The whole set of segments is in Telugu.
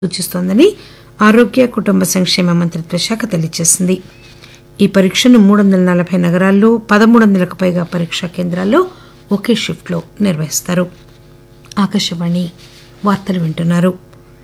సూచిస్తోందని ఆరోగ్య కుటుంబ సంక్షేమ మంత్రిత్వ శాఖ తెలియజేసింది ఈ పరీక్షను మూడు వందల నలభై నగరాల్లో పదమూడు వందలకు పైగా పరీక్షా కేంద్రాల్లో ఒకే షిఫ్ట్లో నిర్వహిస్తారు ఆకాశవాణి వార్తలు వింటున్నారు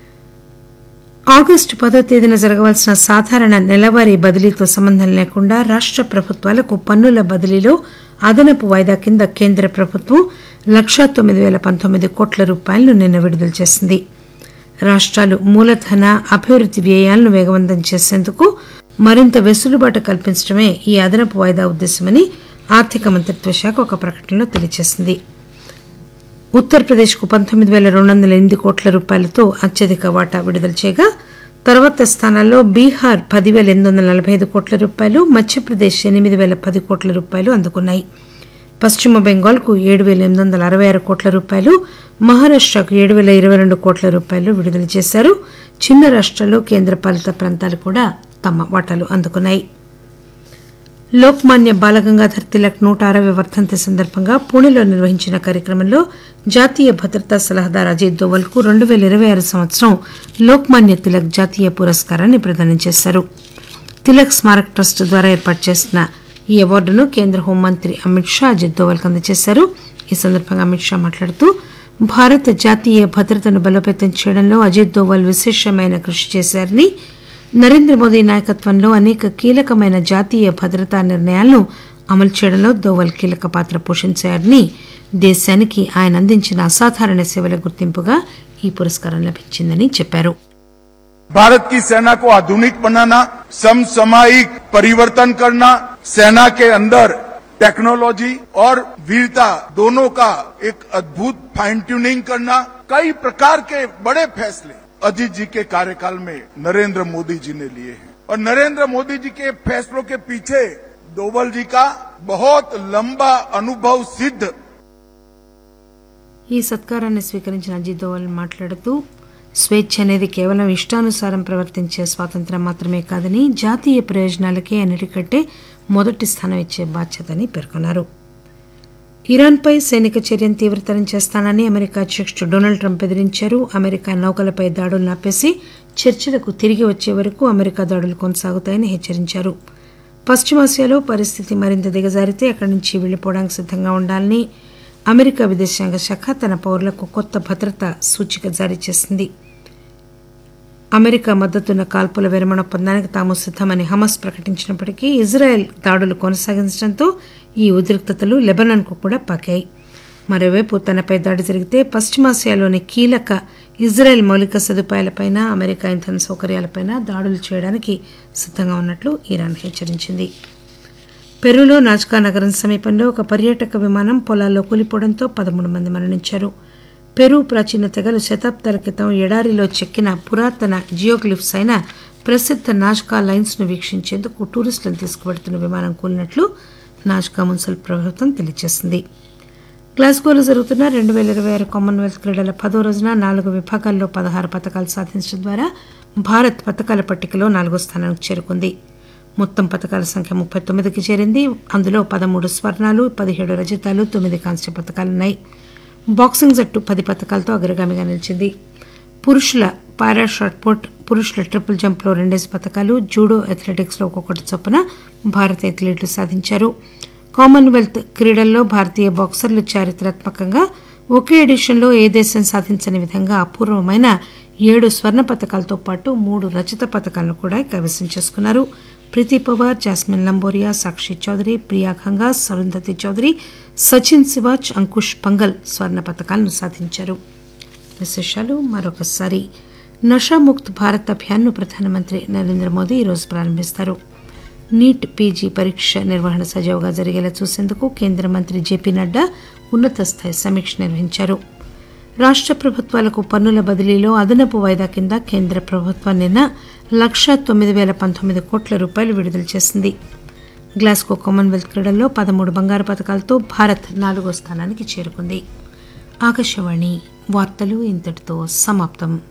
ఆగస్టు పదో తేదీన జరగవలసిన సాధారణ నెలవారీ బదిలీతో సంబంధం లేకుండా రాష్ట ప్రభుత్వాలకు పన్నుల బదిలీలో అదనపు వాయిదా కింద కేంద్ర ప్రభుత్వం లక్షా తొమ్మిది పేల పంతొమ్మిది కోట్ల రూపాయలను నిన్న విడుదల చేసింది రాష్ట్రాలు మూలధన అభివృద్ది వ్యయాలను వేగవంతం చేసేందుకు మరింత వెసులుబాటు కల్పించడమే ఈ అదనపు వాయిదా ఉద్దేశమని ఆర్థిక మంత్రిత్వ శాఖ ఒక ప్రకటనలో తెలియజేసింది ఉత్తరప్రదేశ్కు పంతొమ్మిది పేల రెండు వందల ఎనిమిది కోట్ల రూపాయలతో అత్యధిక వాటా విడుదల చేయగా తర్వాత స్థానాల్లో బీహార్ పదివేల ఎనిమిది వందల నలభై ఐదు కోట్ల రూపాయలు మధ్యప్రదేశ్ ఎనిమిది వేల పది కోట్ల రూపాయలు అందుకున్నాయి పశ్చిమ బెంగాల్కు ఏడు వేల ఎనిమిది వందల అరవై ఆరు కోట్ల రూపాయలు మహారాష్టకు ఏడు వేల ఇరవై రెండు కోట్ల రూపాయలు విడుదల చేశారు చిన్న రాష్ట్రాలు కేంద్రపాలిత ప్రాంతాలు కూడా తమ వాటాలు అందుకున్నాయి లోక్మాన్య బాలగంగాధర్ తిలక్ నూట అరవై వర్ధంతి సందర్భంగా పూణేలో నిర్వహించిన కార్యక్రమంలో జాతీయ భద్రతా సలహాదారు అజిత్ దోవల్ కు రెండు పేల ఇరవై ఆరు సంవత్సరం లోక్మాన్య తిలక్ జాతీయ పురస్కారాన్ని ప్రదానం చేశారు తిలక్ స్మారక్ ట్రస్ట్ ద్వారా ఏర్పాటు చేసిన ఈ అవార్డును కేంద్ర హోంమంత్రి అమిత్ షా అజిత్ దోవల్ కు అందజేశారు ఈ సందర్భంగా అమిత్ షా మాట్లాడుతూ భారత జాతీయ భద్రతను బలోపేతం చేయడంలో అజిత్ దోవల్ విశేషమైన కృషి చేశారని నరేంద్ర మోదీ నాయకత్వంలో అనేక కీలకమైన జాతీయ భద్రతా నిర్ణయాలను అమలు చేయడంలో దోవల్ కీలక పాత్ర పోషించారని దేశానికి ఆయన అందించిన అసాధారణ సేవల గుర్తింపుగా ఈ పురస్కారం లభించిందని చెప్పారు भारत की सेना को आधुनिक बनाना समसामयिक परिवर्तन करना सेना के अंदर टेक्नोलॉजी और वीरता दोनों का एक अद्भुत फाइन ट्यूनिंग करना कई प्रकार के बड़े फैसले अजीत जी के कार्यकाल में नरेंद्र मोदी जी ने लिए हैं और नरेंद्र मोदी जी के फैसलों के पीछे दोवल जी का बहुत लंबा अनुभव सिद्ध ఈ సత్కారాన్ని స్వీకరించిన అజిత్ దోవల్ మాట్లాడుతూ స్వేచ్ఛ అనేది కేవలం ఇష్టానుసారం ప్రవర్తించే స్వాతంత్రం మాత్రమే కాదని జాతీయ ప్రయోజనాలకే అన్నిటికంటే మొదటి స్థానం ఇచ్చే బాధ్యతని పేర్కొన్నారు ఇరాన్పై సైనిక చర్యను తీవ్రతరం చేస్తానని అమెరికా అధ్యక్షుడు డొనాల్డ్ ట్రంప్ బెదిరించారు అమెరికా నౌకలపై దాడులను ఆపేసి చర్చలకు తిరిగి వచ్చే వరకు అమెరికా దాడులు కొనసాగుతాయని హెచ్చరించారు పశ్చిమాసియాలో పరిస్థితి మరింత దిగజారితే అక్కడి నుంచి వెళ్లిపోవడానికి సిద్ధంగా ఉండాలని అమెరికా విదేశాంగ శాఖ తన పౌరులకు కొత్త భద్రతా సూచిక జారీ చేసింది అమెరికా మద్దతున్న కాల్పుల విరమణ ఒప్పందానికి తాము సిద్దమని హమస్ ప్రకటించినప్పటికీ ఇజ్రాయెల్ దాడులు కొనసాగించడంతో ఈ ఉద్రిక్తతలు లెబనాన్కు కూడా పాకాయి మరోవైపు తనపై దాడి జరిగితే పశ్చిమాసియాలోని కీలక ఇజ్రాయెల్ మౌలిక సదుపాయాలపైన అమెరికా ఇంధన సౌకర్యాలపైన దాడులు చేయడానికి సిద్ధంగా ఉన్నట్లు ఇరాన్ హెచ్చరించింది పెరూలో నాజ్కా నగరం సమీపంలో ఒక పర్యాటక విమానం పొలాల్లో కూలిపోవడంతో పదమూడు మంది మరణించారు పెరు ప్రాచీన తెగలు శతాబ్దాల క్రితం ఎడారిలో చెక్కిన పురాతన జియోగ్లిఫ్స్ అయిన ప్రసిద్ధ నాజ్కా లైన్స్ ను వీక్షించేందుకు టూరిస్టులను తీసుకువెడుతున్న విమానం కూలినట్లు నాజ్కా మున్సిపల్ ప్రభుత్వం తెలియజేసింది గ్లాస్గోలో జరుగుతున్న రెండు వేల ఇరవై ఆరు కామన్వెల్త్ క్రీడల పదో రోజున నాలుగు విభాగాల్లో పదహారు పథకాలు సాధించడం ద్వారా భారత్ పథకాల పట్టికలో నాలుగో స్థానానికి చేరుకుంది మొత్తం పథకాల సంఖ్య ముప్పై తొమ్మిదికి చేరింది అందులో పదమూడు స్వర్ణాలు పదిహేడు రజతాలు తొమ్మిది కాంస్య పథకాలున్నాయి బాక్సింగ్ జట్టు పది పథకాలతో అగ్రగామిగా నిలిచింది పురుషుల పారా షాట్ పుట్ పురుషుల ట్రిపుల్ జంప్లో రెండేసి పథకాలు జూడో అథ్లెటిక్స్లో ఒక్కొక్కటి చొప్పున భారత అథ్లెట్లు సాధించారు కామన్వెల్త్ క్రీడల్లో భారతీయ బాక్సర్లు చారిత్రాత్మకంగా ఒకే ఎడిషన్లో ఏ దేశం సాధించని విధంగా అపూర్వమైన ఏడు స్వర్ణ పథకాలతో పాటు మూడు రజత పథకాలను కూడా కైవసం చేసుకున్నారు ప్రీతి పవార్ జాస్మిన్ లంబోరియా సాక్షి చౌదరి ప్రియా ఖంగాస్ అరుంధతి చౌదరి సచిన్ శివాజ్ అంకుష్ పంగల్ స్వర్ణ పథకాలను సాధించారు విశేషాలు మరొకసారి నషాముక్త్ భారత్ అభియాన్ను ప్రధానమంత్రి నరేంద్ర మోదీ ఈరోజు ప్రారంభిస్తారు నీట్ పీజీ పరీక్ష నిర్వహణ సజావుగా జరిగేలా చూసేందుకు కేంద్ర మంత్రి జేపీ నడ్డా ఉన్నత స్థాయి సమీక్ష నిర్వహించారు రాష్ట్ర ప్రభుత్వాలకు పన్నుల బదిలీలో అదనపు వాయిదా కింద కేంద్ర ప్రభుత్వం నిన్న లక్షా తొమ్మిది వేల పంతొమ్మిది కోట్ల రూపాయలు విడుదల చేసింది గ్లాస్గో కామన్వెల్త్ క్రీడల్లో పదమూడు బంగారు పథకాలతో భారత్ నాలుగో స్థానానికి చేరుకుంది ఆకాశవాణి వార్తలు ఇంతటితో సమాప్తం